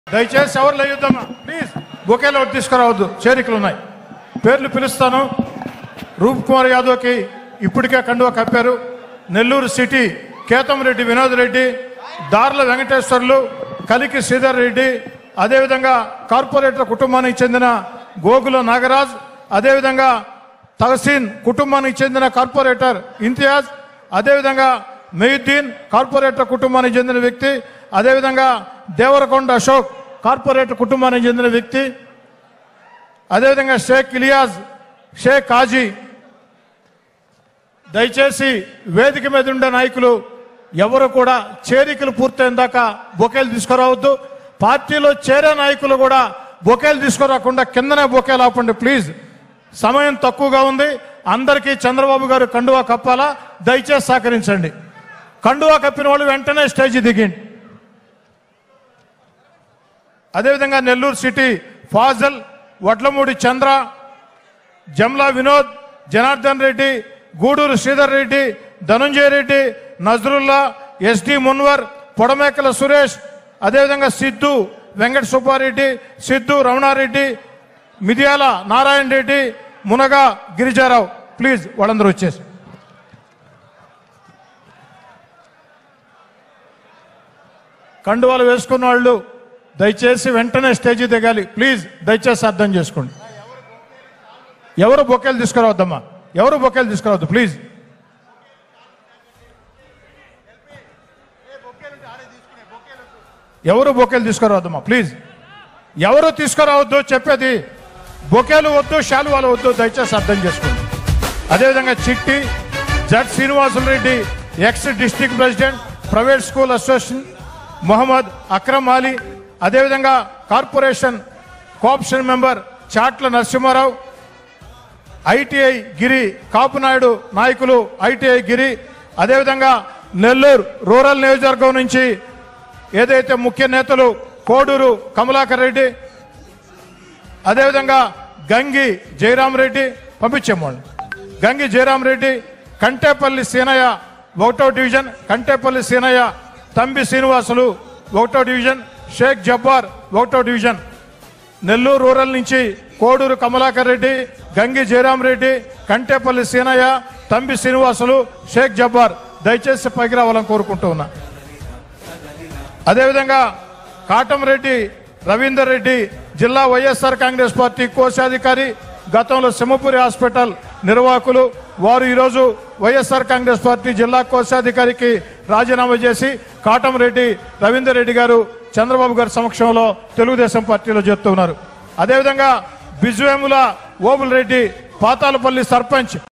దయచేసి ఎవరు లేయుద్దమ్మా ప్లీజ్ బొకేలో ఒకటి తీసుకురావద్దు చేరికలు ఉన్నాయి పేర్లు పిలుస్తాను రూప్ కుమార్ యాదవ్కి ఇప్పటికే కండువ కప్పారు నెల్లూరు సిటీ కేతంరెడ్డి వినోద్ రెడ్డి దార్ల వెంకటేశ్వర్లు కలికి శ్రీధర్ రెడ్డి అదేవిధంగా కార్పొరేటర్ కుటుంబానికి చెందిన గోగుల నాగరాజ్ అదేవిధంగా తహసీన్ కుటుంబానికి చెందిన కార్పొరేటర్ ఇంతియాజ్ అదేవిధంగా మెయుద్దీన్ కార్పొరేటర్ కుటుంబానికి చెందిన వ్యక్తి అదేవిధంగా దేవరకొండ అశోక్ కార్పొరేటర్ కుటుంబానికి చెందిన వ్యక్తి అదేవిధంగా షేక్ ఇలియాజ్ షేక్ కాజీ దయచేసి వేదిక మీద ఉండే నాయకులు ఎవరు కూడా చేరికలు పూర్తయిన దాకా బొకేలు తీసుకురావద్దు పార్టీలో చేరే నాయకులు కూడా బొకేలు తీసుకురాకుండా కిందనే బొకేలు ఆపండి ప్లీజ్ సమయం తక్కువగా ఉంది అందరికీ చంద్రబాబు గారు కండువా కప్పాలా దయచేసి సహకరించండి కండువా కప్పిన వాళ్ళు వెంటనే స్టేజ్ దిగండి అదేవిధంగా నెల్లూరు సిటీ ఫాజల్ వడ్లమూడి చంద్ర జమ్లా వినోద్ జనార్దన్ రెడ్డి గూడూరు శ్రీధర్ రెడ్డి ధనుంజయ రెడ్డి నజరుల్లా ఎస్డి మున్వర్ పొడమేకల సురేష్ అదేవిధంగా సిద్ధు వెంకట సుబ్బారెడ్డి సిద్ధు రమణారెడ్డి మిదియాల నారాయణ రెడ్డి మునగా గిరిజారావు ప్లీజ్ వాళ్ళందరూ వచ్చేసి కండువాలు వేసుకున్న వాళ్ళు దయచేసి వెంటనే స్టేజీ దిగాలి ప్లీజ్ దయచేసి అర్థం చేసుకోండి ఎవరు బొకేలు తీసుకురావద్దమ్మా ఎవరు బొకేలు తీసుకురావద్దు ప్లీజ్ ఎవరు బొకేలు తీసుకురావద్దమ్మా ప్లీజ్ ఎవరు తీసుకురావద్దు చెప్పేది బొకేలు వద్దు శాలువాలు వద్దు దయచేసి అర్థం చేసుకోండి అదేవిధంగా Chitti Z Srinivasulu Reddy ex district president private school association Mohammad Akram Ali అదేవిధంగా corporation cooption member Chatla Narasimharao ITI Giri Kapunayudu నాయకులు ఐటీఐ గిరి అదేవిధంగా నెల్లూరు రూరల్ నియోజకవర్గం నుంచి ఏదైతే ముఖ్య నేతలు కోడూరు కమలాకర్ రెడ్డి అదేవిధంగా గంగి జయరాం రెడ్డి పంపించేమోండి గంగి జయరాం రెడ్డి కంటేపల్లి సీనయ్య ఒకటో డివిజన్ కంటేపల్లి సీనయ్య తంబి శ్రీనివాసులు ఒకటో డివిజన్ షేక్ జబ్బార్ ఒకటో డివిజన్ నెల్లూరు రూరల్ నుంచి కోడూరు కమలాకర్ రెడ్డి గంగి జయరాం రెడ్డి కంటేపల్లి సీనయ్య తంబి శ్రీనివాసులు షేక్ జబ్బార్ దయచేసి పైకి రావాలని కోరుకుంటూ ఉన్నా అదేవిధంగా కాటంరెడ్డి రవీందర్ రెడ్డి జిల్లా వైఎస్ఆర్ కాంగ్రెస్ పార్టీ కోశాధికారి గతంలో సింహపురి హాస్పిటల్ నిర్వాహకులు వారు ఈరోజు వైఎస్ఆర్ కాంగ్రెస్ పార్టీ జిల్లా కోశాధికారికి రాజీనామా చేసి కాటంరెడ్డి రవీందర్ రెడ్డి గారు చంద్రబాబు గారి సమక్షంలో తెలుగుదేశం పార్టీలో చేరుతున్నారు అదేవిధంగా బిజువేముల ఓబుల్ రెడ్డి పాతాలపల్లి సర్పంచ్